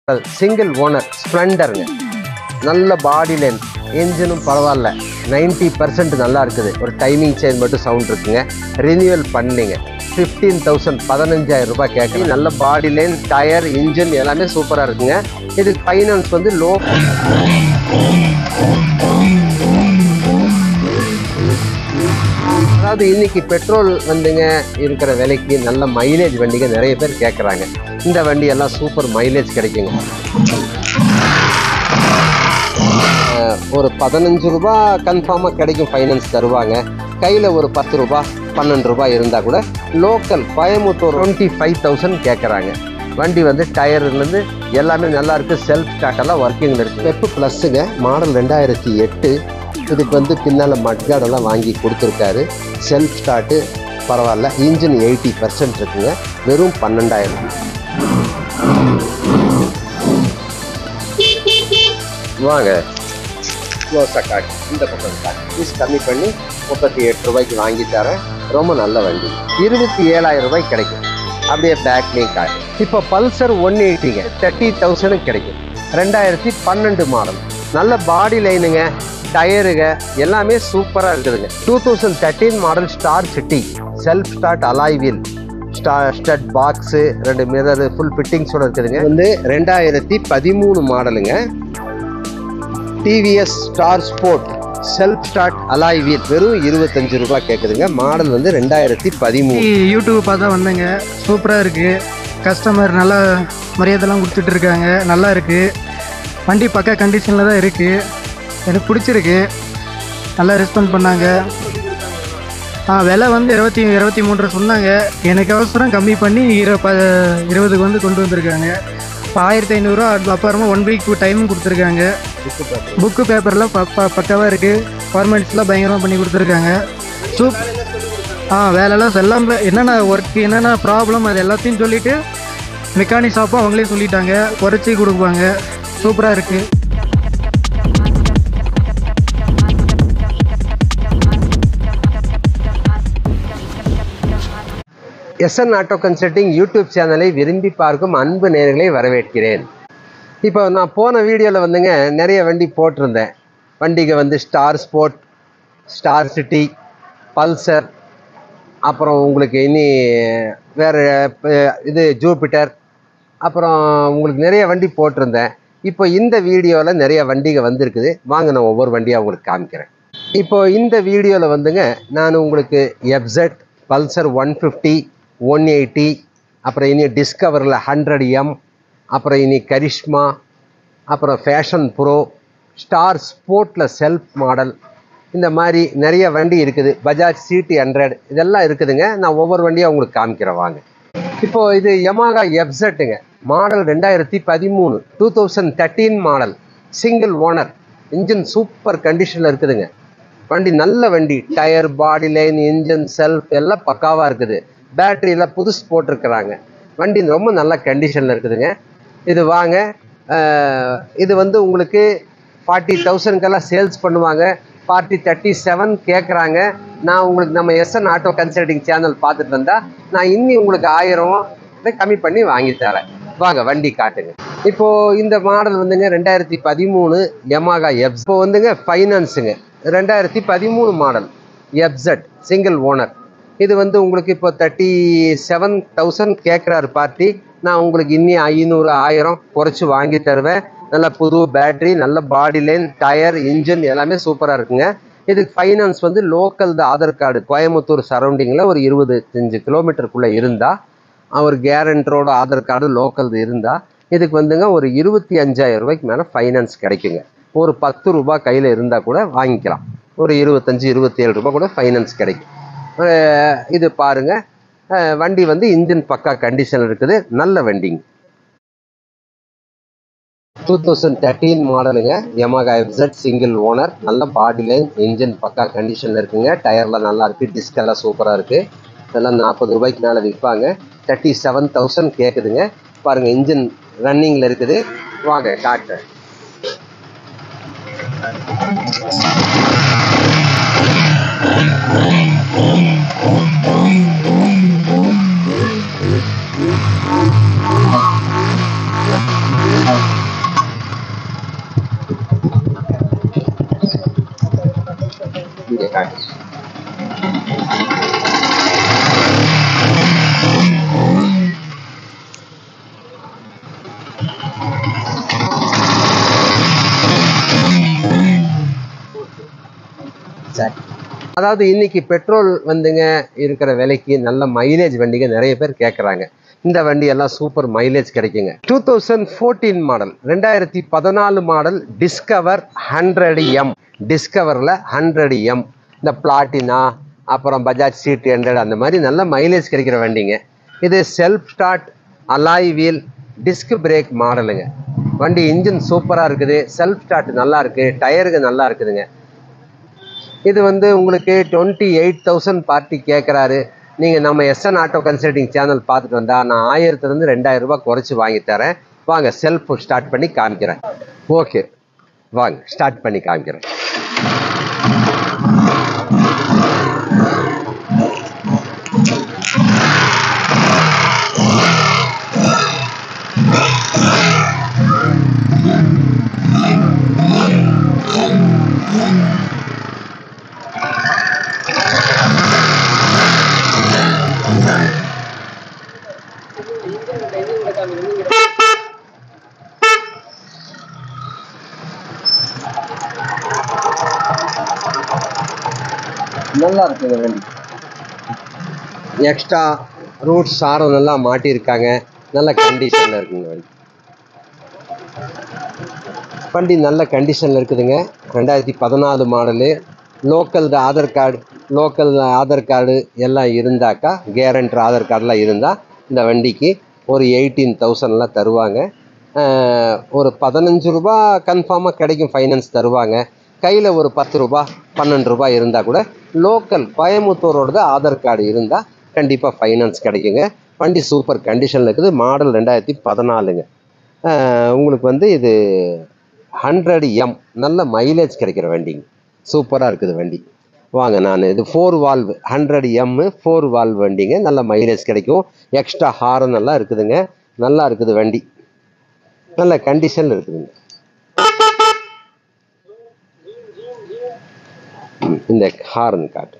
single owner ஸ்ப்ளெண்டருங்க நல்ல பாடி length இன்ஜினும் பரவாயில்ல 90% பர்சன்ட் நல்லா இருக்குது ஒரு டைமிங் செயின் மட்டும் சவுண்ட் இருக்குங்க ரினியூவல் பண்ணீங்க ஃபிஃப்டீன் தௌசண்ட் பதினஞ்சாயிரம் ரூபாய் கேட்குறீங்க நல்ல பாடி லைன் டயர் இன்ஜின் எல்லாமே சூப்பராக இருக்குங்க இதுக்கு ஃபைனான்ஸ் வந்து லோ அதாவது இன்னைக்கு பெட்ரோல் வந்துங்க இருக்கிற விலைக்கு நல்ல மைலேஜ் வண்டிங்க நிறைய பேர் கேட்குறாங்க இந்த வண்டி எல்லாம் சூப்பர் மைலேஜ் கிடைக்குங்க அஹ், ஒரு பதினஞ்சு ரூபா கன்ஃபார்மாக கிடைக்கும் ஃபைனான்ஸ் தருவாங்க கையில் ஒரு பத்து ரூபா பன்னெண்டு ரூபாய் இருந்தால் கூட local Coimbatore twenty five thousand கேட்குறாங்க வண்டி வந்து டயர்லேருந்து எல்லாமே நல்லா இருக்குது செல்ஃப் ஸ்டார்ட் எல்லாம் ஒர்க்கிங்கில் இருக்குது பெப்பு ப்ளஸ்ஸுங்க மாடல் ரெண்டாயிரத்தி எட்டு இதுக்கு வந்து பின்னால் மட்கார்டெல்லாம் வாங்கி கொடுத்துருக்காரு செல்ஃப் ஸ்டார்ட்டு பரவாயில்ல இன்ஜின் எயிட்டி பர்சன்ட் இருக்குங்க வெறும் பன்னெண்டாயிரம் வாங்க க்ளோஸாக காட்டு இந்த பக்கம் காட்டு ஃபீஸ் கம்மி பண்ணி முப்பத்தி எட்டு ரூபாய்க்கு வாங்கி தரேன் ரொம்ப நல்ல வண்டி இருபத்தி ஏழாயிரம் ரூபாய்க்கு கிடைக்கும் அப்படியே பேக்லேயும் காட்டு இப்போ பல்சர் ஒன் எயிட்டிங்க தேர்ட்டி தௌசண்ட் கிடைக்கும் ரெண்டாயிரத்தி பன்னெண்டு மாடல் நல்ல பாடி லைனுங்க டயருங்க எல்லாமே சூப்பராக இருக்குதுங்க two thousand thirteen model Star City self start alloy wheel ஸ்டா ஸ்டட் பாக்ஸு ரெண்டு மிரர் ஃபுல் ஃபிட்டிங்ஸோட இருக்குதுங்க வந்து ரெண்டாயிரத்தி பதிமூணு மாடலுங்க TVS Star Sport self start alloy wheel வெறும் இருபத்தஞ்சு ரூபாய் கேட்குதுங்க மாடல் வந்து ரெண்டாயிரத்தி பதிமூணு யூடியூப் பார்த்தா வந்தேங்க சூப்பராக இருக்குது கஸ்டமர் நல்லா மரியாதைலாம் கொடுத்துட்டு இருக்காங்க நல்லா இருக்குது வண்டி பக்கா கண்டிஷனில் தான் இருக்குது எனக்கு பிடிச்சிருக்கு நல்லா ரெஸ்பாண்ட் பண்ணாங்க ஆ விலை வந்து இருபத்தி இருபத்தி மூன்று சொன்னாங்க எனக்கு அவசரம் கம்மி பண்ணி இரு ப இருபதுக்கு வந்து கொண்டு வந்திருக்காங்க இப்போ ஆயிரத்தி ஐநூறுரூவா அப்புறமா ஒன் வீக் டைமும் கொடுத்துருக்காங்க புக்கு பேப்பர்லாம் ப ப பக்காவாக இருக்குது ஃபார்மாலிட்டிஸ்லாம் பயங்கரமாக பண்ணி கொடுத்துருக்காங்க சூப் ஆ வேலைலாம் எல்லாம் என்னென்ன ஒர்க் என்னென்ன ப்ராப்ளம் அது எல்லாத்தையும் சொல்லிவிட்டு மெக்கானிக் ஷாப்பும் அவங்களே சொல்லிட்டாங்க குறைச்சி கொடுப்பாங்க சூப்பராக இருக்குது எஸ்என் ஆட்டோ கன்சல்டிங் யூடியூப் சேனலை விரும்பி பார்க்கும் அன்பு நேர்களை வரவேற்கிறேன் இப்போ நான் போன வீடியோவில் வந்துங்க நிறைய வண்டி போட்டிருந்தேன் வண்டிக்கு வந்து Star Sport Star City Pulsar அப்புறம் உங்களுக்கு இனி வேறு இது ஜூபிட்டர் அப்புறம் உங்களுக்கு நிறைய வண்டி போட்டிருந்தேன் இப்போ இந்த வீடியோவில் நிறைய வண்டிங்க வந்திருக்குது வாங்க நான் ஒவ்வொரு வண்டியாக உங்களுக்கு காமிக்கிறேன் இப்போ இந்த வீடியோவில் வந்துங்க நான் உங்களுக்கு FZ Pulsar one fifty one eighty அப்புறம் இனி டிஸ்கவரில் ஹண்ட்ரட் எம் அப்புறம் இனி கரிஷ்மா அப்புறம் ஃபேஷன் ப்ரோ ஸ்டார் ஸ்போர்ட்டில் செல்ஃப் மாடல் இந்த மாதிரி நிறைய வண்டி இருக்குது பஜாஜ் சிடி ஹண்ட்ரட் இதெல்லாம் இருக்குதுங்க நான் ஒவ்வொரு வண்டியாக உங்களுக்கு காமிக்கிறேன் வாங்க இப்போ இது யமாகா எஃப்செட்டுங்க மாடல் ரெண்டாயிரத்தி பதிமூணு two thousand thirteen model single owner engine super கண்டிஷனில் இருக்குதுங்க வண்டி நல்ல வண்டி tyre body line engine self எல்லாம் பக்காவாக இருக்குது பேட்டரியெல்லாம் புதுசு போட்டிருக்கிறாங்க வண்டி ரொம்ப நல்ல கண்டிஷனில் இருக்குதுங்க இது வாங்க அஹ், இது வந்து உங்களுக்கு ஃபார்ட்டி தௌசண்ட்க்கெல்லாம் சேல்ஸ் பண்ணுவாங்க ஃபார்ட்டி தேர்ட்டி செவன் கேட்குறாங்க நான் உங்களுக்கு நம்ம எஸ்என் ஆட்டோ கன்சல்டிங் சேனல் பார்த்துட்டு வந்தால் நான் இன்னி உங்களுக்கு ஆயிரம் இதை கம்மி பண்ணி வாங்கி தரேன் வாங்க வண்டி காட்டுங்க இப்போ இந்த மாடல் வந்துங்க ரெண்டாயிரத்தி பதிமூணு யமாகா எப்ஸ் இப்போ வந்துங்க ஃபைனான்ஸுங்க ரெண்டாயிரத்தி பதிமூணு மாடல் எப்செட் சிங்கிள் ஓனர் இது வந்து உங்களுக்கு இப்போ தேர்ட்டி செவன் தௌசண்ட் கேட்குறாரு பார்ட்டி நான் உங்களுக்கு இன்னி ஐநூறு ஆயிரம் குறைச்சி வாங்கி தருவேன் நல்ல புது பேட்டரி நல்ல பாடி லைன் டயர் இன்ஜின் எல்லாமே சூப்பராக இருக்குங்க இதுக்கு ஃபைனான்ஸ் வந்து லோக்கல் ஆதார் கார்டு கோயம்புத்தூர் சரௌண்டிங்கில் ஒரு இருபத்தஞ்சு கிலோமீட்டருக்குள்ளே இருந்தால் அவர் கேரண்டரோட ஆதார் கார்டு லோக்கல் இருந்தால் இதுக்கு வந்துங்க ஒரு இருபத்தி அஞ்சாயிரம் ரூபாய்க்கு மேலே ஃபைனான்ஸ் கிடைக்குங்க ஒரு பத்து ரூபாய் கையில் இருந்தால் கூட வாங்கிக்கலாம் ஒரு இருபத்தஞ்சி இருபத்தேழு ரூபாய் கூட ஃபைனான்ஸ் கிடைக்கும் அஹ் இது பாருங்க அஹ் வண்டி வந்து இன்ஜின் பக்கா கண்டிஷன் இருக்குது நல்ல வண்டிங்க டூ தௌசண்ட் தேர்ட்டீன் மாடலுங்க யமாகா எஃப்செட் சிங்கிள் ஓனர் நல்ல பாடி லைன் இன்ஜின் பக்கா கண்டிஷனில் இருக்குங்க டயர்லாம் நல்லா இருக்கு டிஸ்க் எல்லாம் சூப்பராக இருக்கு இதெல்லாம் நாற்பது ரூபாய்க்கு மேலே விற்பாங்க தேர்ட்டி செவன் தௌசண்ட் கேட்குதுங்க பாருங்க இன்ஜின் ரன்னிங்கில் இருக்குது வாங்க காட்டுறேன் இங்கே காட்டு சரி அதாவது இன்னைக்கு பெட்ரோல் வந்துங்க இருக்கிற விலைக்கு நல்ல மைலேஜ் வண்டிங்க நிறைய பேர் கேட்குறாங்க இந்த வண்டி எல்லாம் சூப்பர் மைலேஜ் கிடைக்குங்க டூ தௌசண்ட் ஃபோர்டீன் மாடல் ரெண்டாயிரத்தி பதினாலு மாடல் டிஸ்கவர் ஹண்ட்ரட் எம் டிஸ்கவரில் ஹண்ட்ரட் எம் இந்த பிளாட்டினா அப்புறம் பஜாஜ் சி ஹண்ட்ரட் அந்த மாதிரி நல்ல மைலேஜ் கிடைக்கிற வண்டிங்க இது self start alloy wheel disc brake மாடலுங்க வண்டி இன்ஜின் சூப்பராக இருக்குது செல்ஃப் ஸ்டார்ட் நல்லா இருக்கு டயருக்கு நல்லா இருக்குதுங்க இது வந்து உங்களுக்கு டுவெண்ட்டி எயிட் தௌசண்ட் பார்ட்டி கேட்குறாரு நீங்கள் நம்ம எஸ்என் ஆட்டோ கன்சல்டிங் சேனல் பார்த்துட்டு வந்தா நான் ஆயிரத்துலேருந்து ரெண்டாயிரம் ரூபாய் குறைச்சி வாங்கி தரேன் வாங்க செல்ஃப் ஸ்டார்ட் பண்ணி காமிக்கிறேன் ஓகே வாங்க ஸ்டார்ட் பண்ணி காமிக்கிறேன் நல்லா இருக்குது வண்டி எக்ஸ்ட்ரா ரூட் சாரம் நல்லா மாட்டியிருக்காங்க நல்ல கண்டிஷனில் இருக்குங்க வண்டி வண்டி நல்ல கண்டிஷனில் இருக்குதுங்க ரெண்டாயிரத்தி பதினாலு model local Aadhaar card local Aadhaar card எல்லாம் இருந்தாக்கா கேரண்டர் ஆதார் கார்டெலாம் இருந்தால் இந்த வண்டிக்கு ஒரு எயிட்டீன் தௌசண்ட்லாம் தருவாங்க ஆஹ் ஒரு பதினஞ்சு ரூபா கன்ஃபார்மாக கிடைக்கும் ஃபைனான்ஸ் தருவாங்க கையில் ஒரு பத்து ரூபா பன்னெண்டு ரூபாய் இருந்தால் கூட லோக்கல் கோயம்புத்தூரோடது ஆதார் கார்டு இருந்தால் கண்டிப்பாக ஃபைனான்ஸ் கிடைக்குங்க வண்டி சூப்பர் கண்டிஷனில் இருக்குது மாடல் ரெண்டாயிரத்தி பதினாலுங்க ஆஹ் உங்களுக்கு வந்து இது ஹண்ட்ரட் எம் நல்ல மைலேஜ் கிடைக்கிற வண்டிங்க சூப்பராக இருக்குது வண்டி வாங்க நான் இது four valve hundred M four valve வண்டிங்க நல்ல மைலேஜ் கிடைக்கும் எக்ஸ்ட்ரா ஹாரன் எல்லாம் இருக்குதுங்க நல்லா இருக்குது வண்டி நல்ல கண்டிஷனில் இருக்குதுங்க ம், இந்த ஹாரன் காட்டு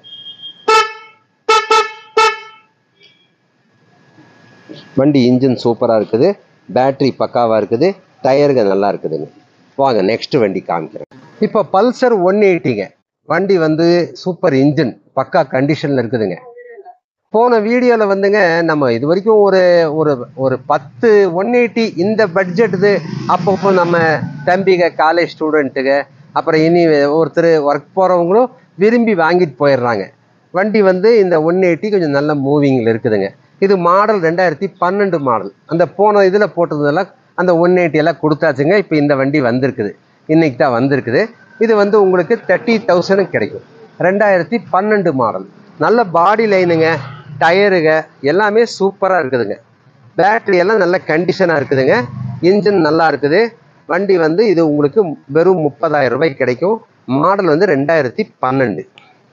வண்டி இன்ஜின் சூப்பராக இருக்குது பேட்டரி பக்காவாக இருக்குது டயருங்க நல்லா இருக்குதுங்க வாங்க நெக்ஸ்ட் வண்டி காமிக்கிறேன் இப்போ பல்சர் ஒன் எயிட்டிங்க வண்டி வந்து சூப்பர் இன்ஜின் பக்கா கண்டிஷனில் இருக்குதுங்க போன வீடியோவில் வந்துங்க நம்ம இது வரைக்கும் ஒரு ஒரு ஒரு பத்து ஒன் எயிட்டி இந்த பட்ஜெட்டுது அப்பப்போ நம்ம தம்பிங்க காலேஜ் ஸ்டூடெண்ட்டுங்க அப்புறம் இனி ஒருத்தர் ஒர்க் போகிறவங்களும் விரும்பி வாங்கிட்டு போயிடுறாங்க வண்டி வந்து இந்த ஒன் எயிட்டி கொஞ்சம் நல்ல மூவிங்கில் இருக்குதுங்க இது மாடல் ரெண்டாயிரத்தி பன்னெண்டு மாடல் அந்த போன இதில் போட்டதெல்லாம் அந்த ஒன் எயிட்டியெல்லாம் கொடுத்தாச்சுங்க இப்போ இந்த வண்டி வந்திருக்குது இன்னைக்கு தான் வந்திருக்குது இது வந்து உங்களுக்கு தேர்ட்டி தௌசண்ட் கிடைக்கும் ரெண்டாயிரத்தி பன்னெண்டு மாடல் நல்ல பாடி லைனுங்க டயருங்க எல்லாமே சூப்பராக இருக்குதுங்க பேட்டரி எல்லாம் நல்ல கண்டிஷனாக இருக்குதுங்க இன்ஜின் நல்லா இருக்குது வண்டி வந்து இது உங்களுக்கு வெறும் முப்பதாயிரம் ரூபாய்க்கு கிடைக்கும் மாடல் வந்து ரெண்டாயிரத்தி பன்னெண்டு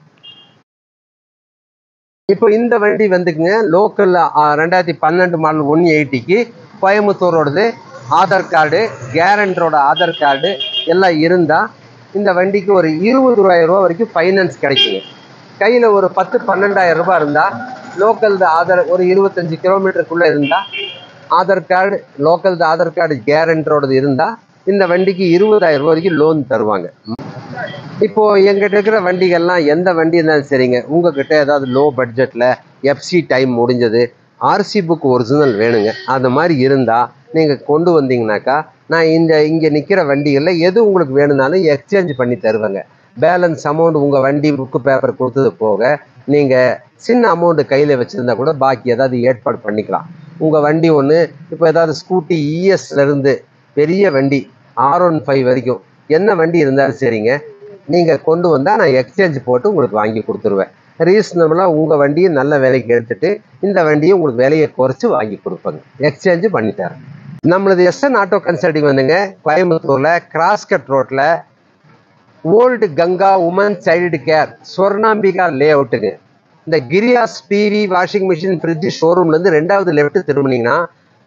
இப்போ இந்த வண்டி வந்துக்குங்க லோக்கல் ரெண்டாயிரத்தி பன்னெண்டு மாடல் ஒன் எயிட்டிக்கு கோயம்புத்தூரோடது ஆதார் கார்டு கேரண்டரோட ஆதார் கார்டு எல்லாம் இருந்தால் இந்த வண்டிக்கு ஒரு இருபது ரூபாயிரம் ரூபா வரைக்கும் ஃபைனான்ஸ் கிடைக்குங்க கையில் ஒரு பத்து பன்னெண்டாயிரம் ரூபாய் இருந்தால் லோக்கல் ஆதார் ஒரு இருபத்தஞ்சி கிலோமீட்டருக்குள்ளே இருந்தால் Aadhaar card local Aadhaar card கேரண்டரோடது இருந்தால் இந்த வண்டிக்கு இருபதாயிரம் ரூபாய் வரைக்கும் லோன் தருவாங்க இப்போ எங்கிட்ட இருக்கிற வண்டிகள்லாம் எந்த வண்டி இருந்தாலும் சரிங்க உங்ககிட்ட ஏதாவது லோ பட்ஜெட்டில் எஃப்சி டைம் முடிஞ்சது ஆர்சி புக் ஒரிஜினல் வேணுங்க அந்த மாதிரி இருந்தால் நீங்கள் கொண்டு வந்தீங்கனாக்கா நான் இந்த இங்கே நிற்கிற வண்டிகளில் எது உங்களுக்கு வேணும்னாலும் எக்ஸ்சேஞ்ச் பண்ணி தருவேங்க பேலன்ஸ் அமௌண்ட் உங்கள் வண்டி புக்கு பேப்பர் கொடுத்தது போக நீங்கள் சின்ன அமௌண்ட் கையில் வச்சுருந்தா கூட பாக்கி ஏதாவது ஏற்பாடு பண்ணிக்கலாம் உங்கள் வண்டி ஒன்று இப்போ ஏதாவது ஸ்கூட்டி இஎஸ்லேருந்து பெரிய வண்டி ஆர் ஒன் ஃபைவ் வரைக்கும் என்ன வண்டி இருந்தாலும் சரிங்க நீங்கள் கொண்டு வந்தால் நான் எக்ஸ்சேஞ்ச் போட்டு உங்களுக்கு வாங்கி கொடுத்துருவேன் ரீசனபிளாக உங்கள் வண்டியை நல்ல விலைக்கு எடுத்துட்டு இந்த வண்டியை உங்களுக்கு விலையை குறைச்சி வாங்கி கொடுப்பேங்க எக்ஸ்சேஞ்சு பண்ணி தரேன் நம்மளது எஸ்என் ஆட்டோ கன்சல்டிங் வந்துங்க கோயம்புத்தூரில் கிராஸ்கட் ரோட்டில் old Ganga woman child care Swarnambika lay அவுட்டுங்க இந்த கிரியாஸ் டிவி வாஷிங் மிஷின் ஃப்ரிட்ஜ் ஷோரூம்லேருந்து ரெண்டாவது லெஃப்ட் திரும்பினீங்கன்னா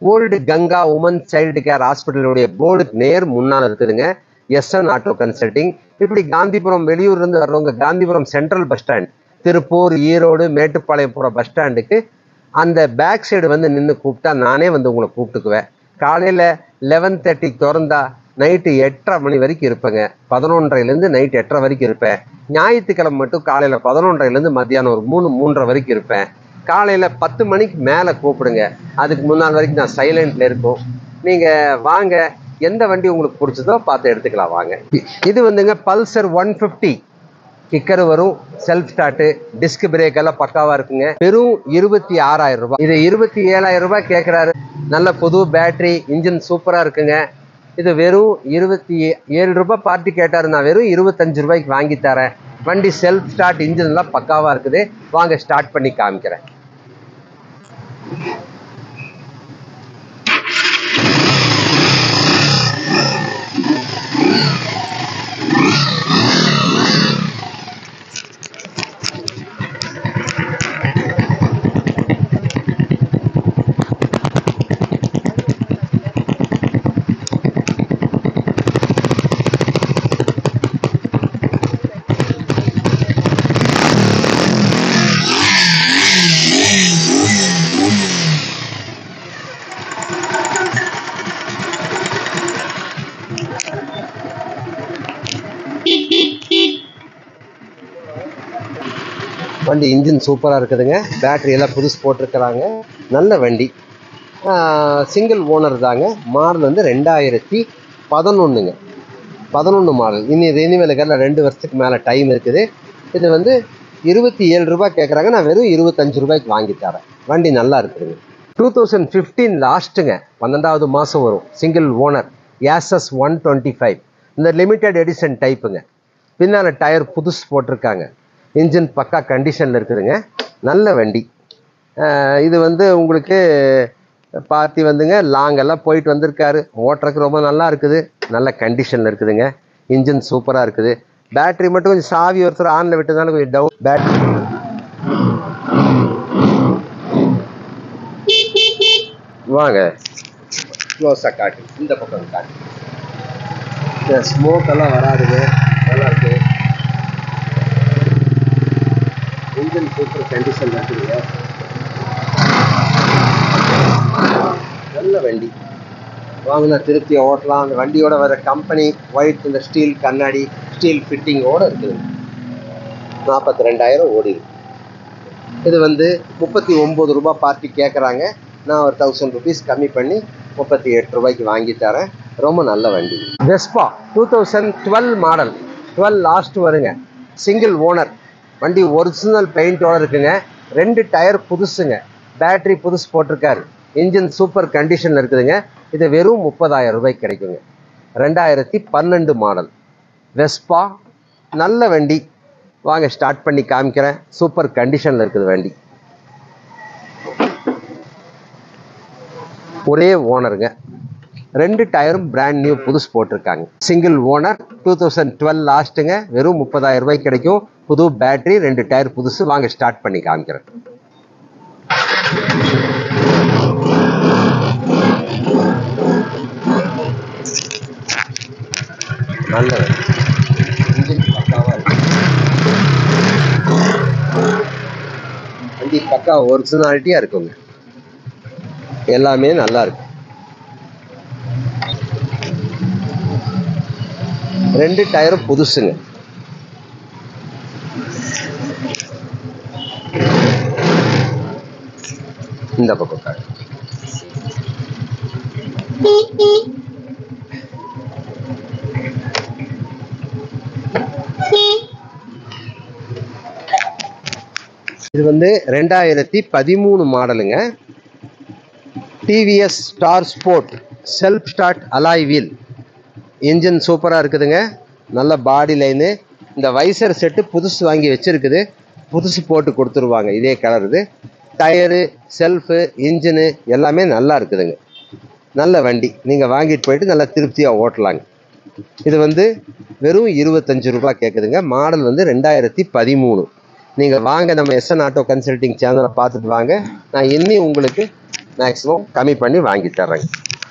old Ganga woman child care ஹாஸ்பிட்டலுடைய போர்டு நேர் முன்னால் இருக்குதுங்க எஸ்என் ஆட்டோ கன்சல்டிங் இப்படி காந்திபுரம் வெளியூர்லேருந்து வர்றவங்க Gandhipuram central bus stand Tiruppur Erode Mettupalayam போகிற பஸ் ஸ்டாண்டுக்கு அந்த பேக் சைடு வந்து நின்று கூப்பிட்டா நானே வந்து உங்களை கூப்பிட்டுக்குவேன் காலையில் லெவன் தேர்ட்டிக்கு திறந்தா நைட்டு எட்டரை மணி வரைக்கும் இருப்பேங்க பதினொன்றரைலேருந்து நைட் எட்டரை வரைக்கும் இருப்பேன் ஞாயிற்றுக்கிழமை மட்டும் காலையில் பதினொன்றரைலேருந்து மத்தியானம் ஒரு மூணு மூன்றரை வரைக்கும் இருப்பேன் காலையில் பத்து மணிக்கு மேலே கூப்பிடுங்க அதுக்கு முன்னாள் வரைக்கும் நான் சைலண்டில் இருக்கும் நீங்கள் வாங்க எந்த வண்டி உங்களுக்கு பிடிச்சதோ பார்த்து எடுத்துக்கலாம் வாங்க இது வந்துங்க பல்சர் ஒன் ஃபிஃப்டி கிக்கர் வரும் செல்ஃப் ஸ்டார்ட்டு டிஸ்க் பிரேக் எல்லாம் பக்காவா இருக்குங்க வெறும் இருபத்தி ஆறாயிரம் ரூபாய் இது இருபத்தி ஏழாயிரம் ரூபாய் கேட்குறாரு நல்ல புது பேட்டரி இன்ஜின் சூப்பராக இருக்குங்க இது வெறும் இருபத்தி ஏழு ரூபாய் பார்ட்டி கேட்டாரு நான் வெறும் இருபத்தஞ்சு ரூபாய்க்கு வாங்கி தரேன் வண்டி செல்ஃப் ஸ்டார்ட் இன்ஜின் எல்லாம் பக்காவா இருக்குது வாங்க ஸ்டார்ட் பண்ணி காமிக்கிறேன் வண்டி இன்ஜின் சூப்பராக இருக்குதுங்க பேட்டரி எல்லாம் புதுசு போட்டிருக்கிறாங்க நல்ல வண்டி சிங்கிள் ஓனர் தாங்க மாடல் வந்து ரெண்டாயிரத்தி பதினொன்றுங்க பதினொன்று மாடல் இனி ரெனிவலுக்கெல்லாம் ரெண்டு வருஷத்துக்கு மேலே டைம் இருக்குது இது வந்து இருபத்தி ஏழு ரூபாய் கேட்குறாங்க நான் வெறும் இருபத்தஞ்சு ரூபாய்க்கு வாங்கி தரேன் வண்டி நல்லா இருக்குதுங்க டூ தௌசண்ட் ஃபிஃப்டீன் லாஸ்ட்டுங்க பன்னெண்டாவது மாதம் வரும் single owner Access one twenty five இந்த லிமிட்டெட் எடிஷன் டைப்புங்க பின்னால் டயர் புதுசு போட்டிருக்காங்க இன்ஜின் பக்கா கண்டிஷனில் இருக்குதுங்க நல்ல வண்டி அஹ் இது வந்து உங்களுக்கு பார்ட்டி வந்துங்க லாங்கெல்லாம் போயிட்டு வந்திருக்காரு ஓட்டுறதுக்கு ரொம்ப நல்லா இருக்குது நல்ல கண்டிஷனில் இருக்குதுங்க இன்ஜின் சூப்பராக இருக்குது பேட்டரி மட்டும் கொஞ்சம் சாவி ஒருத்தர் ஆனில் விட்டதுனால கொஞ்சம் டவுன் பேட்டரி வாங்க க்ளோஸாக காட்டு இந்த பக்கம் காட்டு இந்த ஸ்மோக் எல்லாம் வராதுங்க நல்லா இருக்கு இன்ஜின் சூப்பர் கண்டிஷன் இருக்குதுங்க நல்ல வண்டி வாங்கினா திருப்தி ஓட்டலாம் அந்த வண்டியோட வர கம்பெனி ஒயிட் இந்த ஸ்டீல் கண்ணாடி ஸ்டீல் ஃபிட்டிங்கோட இருக்குது நாற்பத்தி ரெண்டாயிரம் ஓடி இருக்கு இது வந்து முப்பத்தி ஒம்பது ரூபாய் பார்ட்டி கேட்குறாங்க நான் ஒரு தௌசண்ட் ருபீஸ் கம்மி பண்ணி முப்பத்தி எட்டு ரூபாய்க்கு வாங்கி தரேன் ரொம்ப நல்ல வண்டி Vespa two thousand twelve model twelve last வருங்க சிங்கிள் ஓனர் வண்டி ஒரிஜினல் பெயிண்டோட இருக்குங்க ரெண்டு டயர் புதுசுங்க பேட்டரி புதுசு போட்டிருக்காரு இன்ஜின் சூப்பர் கண்டிஷனில் இருக்குதுங்க இது வெறும் முப்பதாயிரம் ரூபாய்க்கு கிடைக்குங்க ரெண்டாயிரத்தி பன்னெண்டு மாடல் வெஸ்பா நல்ல வண்டி வாங்க ஸ்டார்ட் பண்ணி காமிக்கிறேன் சூப்பர் கண்டிஷனில் இருக்குது வண்டி ஒரே ஓனருங்க ரெண்டு டயரும் பிராண்ட் நியூ புதுசு போட்டிருக்காங்க single owner two thousand twelve லாஸ்ட்டுங்க வெறும் முப்பதாயிரம் ரூபாய்க்கு கிடைக்கும் புது பேட்டரி ரெண்டு டயர் புதுசு வாங்க ஸ்டார்ட் பண்ணி காமிக்கிறேன் நல்ல இன்ஜின் பக்காவா இருக்கு வண்டி பக்கா ஒரிஜினாலிட்டியா இருக்குங்க எல்லாமே நல்லா இருக்கு ரெண்டு டயரும் புதுசுங்க இந்த பக்கம் காட்டு இது வந்து ரெண்டாயிரத்தி பதிமூணு மாடலுங்க TVS Star Sport self start alloy wheel engine சூப்பராக இருக்குதுங்க நல்ல பாடி லைனு இந்த வைசர் செட்டு புதுசு வாங்கி வச்சுருக்குது புதுசு போட்டு கொடுத்துருவாங்க இதே கலர் இது டயரு செல்ஃபு இன்ஜினு எல்லாமே நல்லா இருக்குதுங்க நல்ல வண்டி நீங்கள் வாங்கிட்டு போயிட்டு நல்லா திருப்தியாக ஓட்டலாங்க இது வந்து வெறும் இருபத்தஞ்சு ரூபாய் கேட்குதுங்க மாடல் வந்து ரெண்டாயிரத்தி பதிமூணு நீங்கள் வாங்க நம்ம எஸ்என் ஆட்டோ கன்சல்டிங் சேனலை பார்த்துட்டு வாங்க நான் இன்னி உங்களுக்கு மேக்ஸிமம் கம்மி பண்ணி வாங்கி தர்றேங்க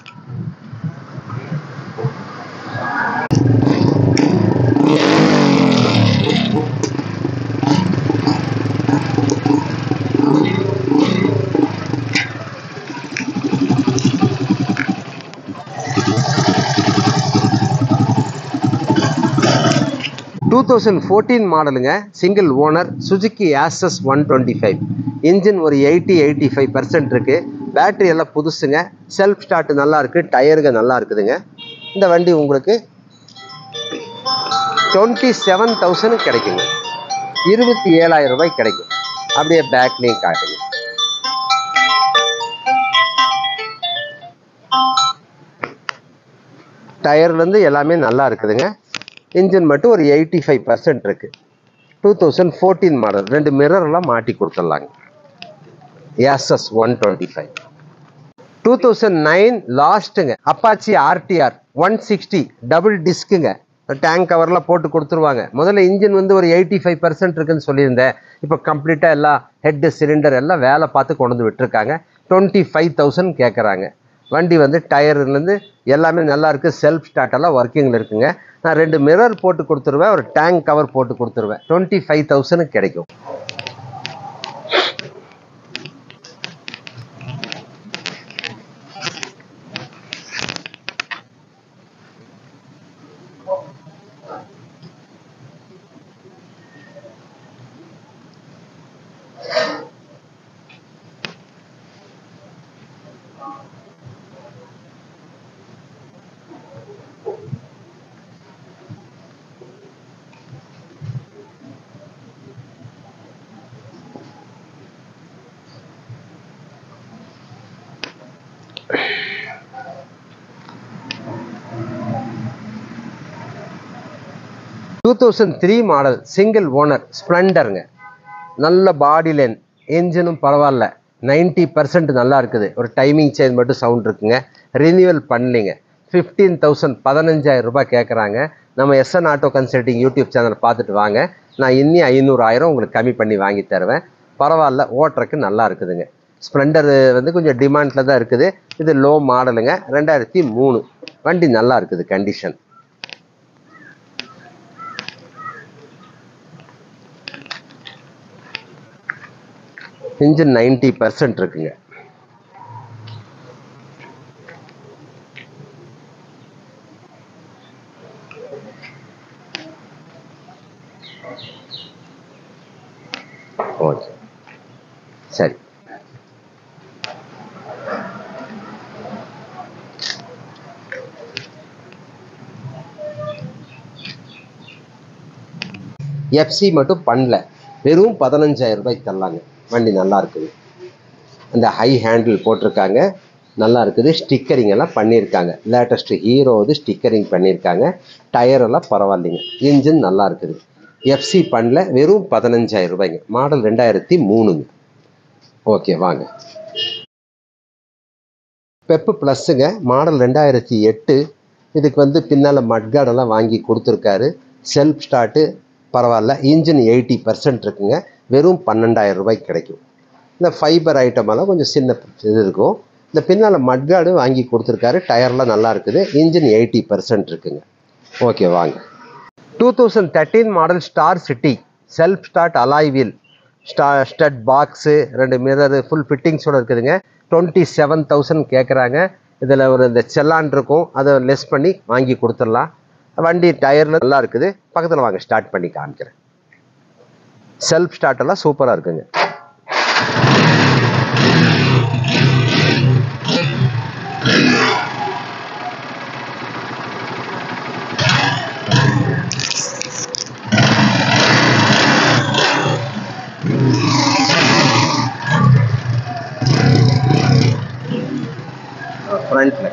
டூ தௌசண்ட் ஃபோர்டீன் மாடலுங்க single owner Suzuki Access one twenty five engine ஒரு எயிட்டி எயிட்டி ஃபைவ் பர்சன்ட் இருக்குது பேட்டரி எல்லாம் புதுசுங்க செல்ஃப் ஸ்டார்ட் நல்லா இருக்குது டயருங்க நல்லா இருக்குதுங்க இந்த வண்டி உங்களுக்கு டுவெண்ட்டி செவன் தௌசண்ட் கிடைக்குங்க இருபத்தி ஏழாயிரம் ரூபாய் கிடைக்கும் அப்படியே பேக்லேயும் காட்டுங்க டயர்லேருந்து எல்லாமே நல்லா இருக்குதுங்க இன்ஜின் மட்டும் ஒரு எயிட்டி ஃபைவ் பர்சன்ட் இருக்குது டூ தௌசண்ட் ஃபோர்டீன் மாடல் ரெண்டு மிரர்லாம் மாட்டி கொடுத்துடலாங்க Access one twenty five two thousand nine லாஸ்ட்டுங்க Apache RTR one sixty double டிஸ்க்குங்க டேங்க் கவர்லாம் போட்டு கொடுத்துருவாங்க முதல்ல இன்ஜின் வந்து ஒரு எயிட்டி ஃபைவ் பர்சன்ட் இருக்குன்னு சொல்லியிருந்தேன் இப்போ கம்ப்ளீட்டாக எல்லாம் ஹெட்டு சிலிண்டர் எல்லாம் வேலை பார்த்து கொண்டு வந்து விட்டுருக்காங்க டுவெண்ட்டி ஃபைவ் தௌசண்ட் கேட்குறாங்க வண்டி வந்து டயர்லேருந்து எல்லாமே நல்லா இருக்குது செல்ஃப் ஸ்டார்ட் எல்லாம் ஒர்க்கிங்கில் இருக்குங்க நான் ரெண்டு மிரர் போட்டு கொடுத்துருவேன் ஒரு டேங்க் கவர் போட்டு கொடுத்துருவேன் டுவெண்ட்டி ஃபைவ் தௌசண்ட் கிடைக்கும் two thousand three model single owner ஸ்ப்ளெண்டருங்க நல்ல பாடி லைன் என்ஜினும் பரவாயில்ல நைன்ட்டி பர்சன்ட் நல்லா இருக்குது ஒரு டைமிங் சேஞ்ச் மட்டும் சவுண்ட் இருக்குங்க ரினியூவல் பண்ணலிங்க ஃபிஃப்டீன் தௌசண்ட் பதினஞ்சாயிரம் ரூபாய் கேட்குறாங்க நம்ம SN auto consulting YouTube channel பார்த்துட்டு வாங்க நான் இன்னி ஐநூறாயிரம் உங்களுக்கு கம்மி பண்ணி வாங்கி தருவேன் பரவாயில்ல ஓட்டுறக்கு நல்லா இருக்குதுங்க ஸ்ப்ளெண்டர் வந்து கொஞ்சம் டிமாண்டில் தான் இருக்குது இது லோ மாடலுங்க ரெண்டாயிரத்தி மூணு வண்டி நல்லா இருக்குது கண்டிஷன் இன்ஜின் நைன்ட்டி பர்சன்ட் இருக்குங்க ஓகே சரி எஃப்சி மட்டும் பண்ணல வெறும் பதினஞ்சாயிரம் ரூபாய்க்கு தரலாங்க வண்டி நல்லா இருக்குது அந்த ஹை ஹேண்டில் போட்டிருக்காங்க நல்லா இருக்குது ஸ்டிக்கரிங் எல்லாம் பண்ணியிருக்காங்க லேட்டஸ்ட் ஹீரோ இது ஸ்டிக்கரிங் பண்ணியிருக்காங்க டயர் எல்லாம் பரவாயில்லைங்க இன்ஜின் நல்லா இருக்குது எஃப்சி பண்ணல வெறும் பதினஞ்சாயிரம் ரூபாய்ங்க மாடல் ரெண்டாயிரத்தி மூணுங்க ஓகே வாங்க பெப்பு ப்ளஸ்ஸுங்க மாடல் ரெண்டாயிரத்தி எட்டு இதுக்கு வந்து பின்னால் மட்கார்டெல்லாம் வாங்கி கொடுத்துருக்காரு செல்ஃப் ஸ்டார்ட்டு பரவாயில்ல இன்ஜின் எயிட்டி பர்சன்ட் இருக்குங்க வெறும் பன்னெண்டாயிரம் ரூபாய்க்கு கிடைக்கும் இந்த ஃபைபர் ஐட்டமெல்லாம் கொஞ்சம் சின்ன இது இருக்கும் இந்த பின்னால் மட்கார்டு வாங்கி கொடுத்துருக்காரு டயர்லாம் நல்லா இருக்குது இன்ஜின் எயிட்டி பர்சன்ட் இருக்குங்க ஓகே வாங்க two thousand thirteen model Star City self start alloy wheel ஸ்டா ஸ்டட் பாக்ஸு ரெண்டு மிரர் ஃபுல் ஃபிட்டிங்ஸோடு இருக்குதுங்க டுவெண்ட்டி செவன் தௌசண்ட் கேட்குறாங்க இதில் ஒரு இந்த செல்லான் இருக்கும் அதை லெஸ் பண்ணி வாங்கி கொடுத்துடலாம் வண்டி டயரில் நல்லா இருக்குது பக்கத்தில் வாங்க ஸ்டார்ட் பண்ணி காமிக்கிறேன் செல்ஃப் ஸ்டார்ட் எல்லாம் சூப்பராக இருக்குங்க ஃப்ரண்ட்டில்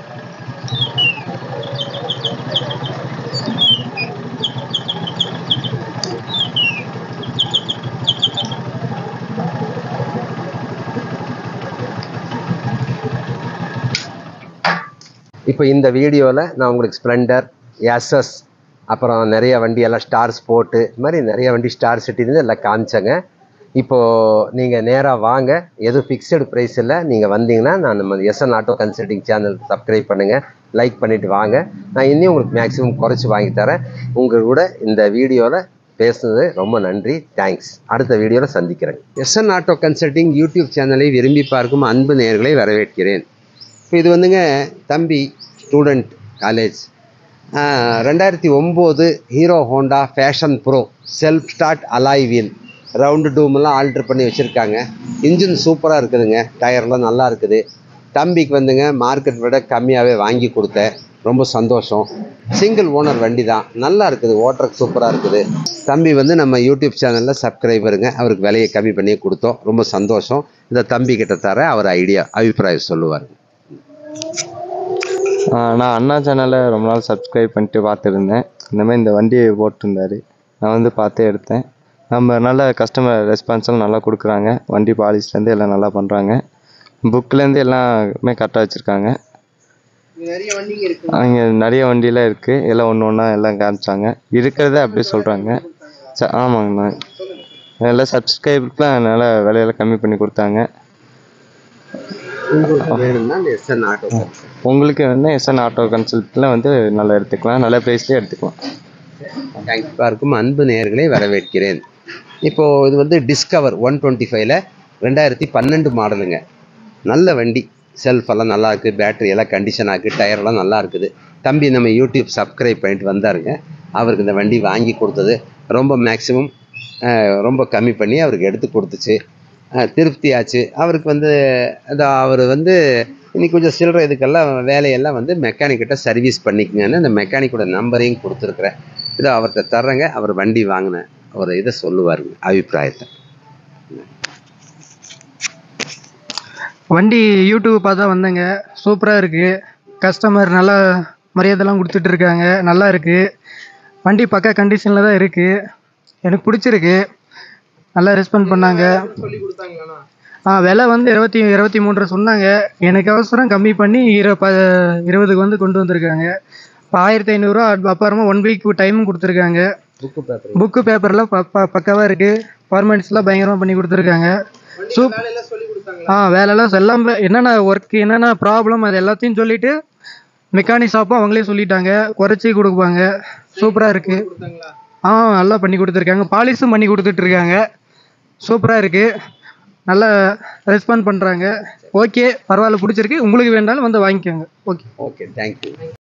இப்போ இந்த வீடியோவில் நான் உங்களுக்கு ஸ்ப்ளெண்டர் எஸ்எஸ் அப்புறம் நிறைய வண்டி எல்லாம் ஸ்டார் ஸ்போர்ட்டு இது மாதிரி நிறைய வண்டி ஸ்டார் சிட்டின்னு எல்லாம் காமிச்சேங்க இப்போது நீங்கள் நேராக வாங்க எதுவும் ஃபிக்ஸடு ப்ரைஸ் இல்லை நீங்கள் வந்தீங்கன்னா நான் நம்ம SN auto consulting channel subscribe பண்ணுங்கள் லைக் பண்ணிவிட்டு வாங்க நான் இன்னும் உங்களுக்கு மேக்ஸிமம் குறைச்சி வாங்கி தரேன் உங்கள் கூட இந்த வீடியோவில் பேசுனது ரொம்ப நன்றி தேங்க்ஸ் அடுத்த வீடியோவில் சந்திக்கிறேன் எஸ்என் ஆட்டோ கன்சல்டிங் யூடியூப் சேனலை விரும்பி பார்க்கும் அன்பு நேயர்களை வரவேற்கிறேன் இப்போ இது வந்துங்க தம்பி ஸ்டூடெண்ட் காலேஜ் ரெண்டாயிரத்தி ஒம்பது Hero Honda Passion Pro self start alloy wheel round டூமெல்லாம் ஆல்ட்ரு பண்ணி வச்சுருக்காங்க இன்ஜின் சூப்பராக இருக்குதுங்க டயர்லாம் நல்லா இருக்குது தம்பிக்கு வந்துங்க மார்க்கெட் விட கம்மியாகவே வாங்கி கொடுத்தேன் ரொம்ப சந்தோஷம் சிங்கிள் ஓனர் வண்டி தான் நல்லா இருக்குது ஓட்டுறக்கு சூப்பராக இருக்குது தம்பி வந்து நம்ம யூடியூப் சேனலில் சப்ஸ்கிரைபருங்க அவருக்கு விலையை கம்மி பண்ணி கொடுத்தோம் ரொம்ப சந்தோஷம் இந்த தம்பி கிட்ட தர அவர் ஐடியா அபிப்பிராயம் சொல்லுவார் ஆஹ் நான் அண்ணா சேனலை ரொம்ப நாள் சப்ஸ்கிரைப் பண்ணிட்டு பார்த்துருந்தேன் இந்த மாதிரி இந்த வண்டியை போட்டிருந்தாரு நான் வந்து பார்த்தே எடுத்தேன் நம்ம நல்ல கஸ்டமர் ரெஸ்பான்ஸும் நல்லா கொடுக்குறாங்க வண்டி பாலிஷ்லேருந்து எல்லாம் நல்லா பண்ணுறாங்க புக்லேருந்து எல்லாமே கரெக்டாக வச்சுருக்காங்க நிறைய வண்டிங்க இருக்கு அங்கே நிறைய வண்டியெலாம் இருக்குது எல்லாம் ஒன்று ஒன்றா எல்லாம் காமிச்சாங்க இருக்கிறத அப்படியே சொல்கிறாங்க ச ஆமாங்கண்ணா எல்லாம் சப்ஸ்கிரைபருக்குலாம் நல்லா விலையெல்லாம் கம்மி பண்ணி கொடுத்தாங்க உங்களுக்கு வேணும்னா எஸ்என் ஆட்டோ உங்களுக்கு வந்து எஸ்என் ஆட்டோ கன்சல்ட்டில் வந்து நல்லா எடுத்துக்கலாம் நல்ல ப்ரைஸ்லேயே எடுத்துக்கலாம் தேங்க்ஸ் பார்க்கும் அன்பு நேயர்களை வரவேற்கிறேன் இப்போது இது வந்து டிஸ்கவர் ஒன் டுவெண்ட்டி ஃபைவ்ல ரெண்டாயிரத்தி பன்னெண்டு மாடலுங்க நல்ல வண்டி செல்ஃப் எல்லாம் நல்லா இருக்குது பேட்டரி எல்லாம் கண்டிஷனாக இருக்குது டயர்லாம் நல்லா இருக்குது தம்பி நம்ம யூடியூப் சப்ஸ்கிரைப் பண்ணிட்டு வந்தாருங்க அவருக்கு இந்த வண்டி வாங்கி கொடுத்தது ரொம்ப மேக்ஸிமம் ரொம்ப கம்மி பண்ணி அவருக்கு எடுத்து கொடுத்துச்சு அஹ், திருப்தி ஆச்சு அவருக்கு வந்து அது அவர் வந்து இன்னைக்கு கொஞ்சம் சில்லற இதுக்கெல்லாம் வேலையெல்லாம் வந்து மெக்கானிக்கிட்ட சர்வீஸ் பண்ணிக்கங்கன்னு அந்த மெக்கானிக்கோட நம்பரையும் கொடுத்துருக்குறேன் இதோ அவர்கிட்ட தர்றேங்க அவர் வண்டி வாங்கின ஒரு இதை சொல்லுவாருங்க அபிப்பிராயத்தை வண்டி யூடியூப் பார்த்தா வந்தேங்க சூப்பராக இருக்குது கஸ்டமர் நல்லா மரியாதைலாம் கொடுத்துட்டு இருக்காங்க நல்லா இருக்குது வண்டி பக்கா கண்டிஷனில் தான் இருக்குது எனக்கு பிடிச்சிருக்கு நல்லா ரெஸ்பாண்ட் பண்ணாங்க ஆ விலை வந்து இருபத்தி இருபத்தி மூன்று சொன்னாங்க எனக்கு அவசரம் கம்மி பண்ணி இரு ப இருபதுக்கு வந்து கொண்டு வந்திருக்காங்க இப்போ ஆயிரத்தி ஐநூறுரூவா அப்புறமா ஒன் வீக் டைமும் கொடுத்துருக்காங்க புக்கு பேப்பர் புக்கு பேப்பர்லாம் ப ப பக்காவாக இருக்குது ஃபார்மாலிட்டிஸ்லாம் பயங்கரமாக பண்ணி கொடுத்துருக்காங்க சூப் ஆ வேலைலாம் எல்லாம் என்னென்ன ஒர்க் என்னென்ன ப்ராப்ளம் அது எல்லாத்தையும் சொல்லிட்டு மெக்கானிக் ஷாப்பும் அவங்களே சொல்லிட்டாங்க குறைச்சி கொடுப்பாங்க சூப்பராக இருக்குது ஆ நல்லா பண்ணி கொடுத்துருக்காங்க பாலிஷும் பண்ணி கொடுத்துட்ருக்காங்க சூப்பராக இருக்குது நல்லா ரெஸ்பாண்ட் பண்ணுறாங்க ஓகே பரவாயில்ல பிடிச்சிருக்கு உங்களுக்கு வேணாலும் வந்து வாங்கிக்கோங்க ஓகே ஓகே தேங்க்யூ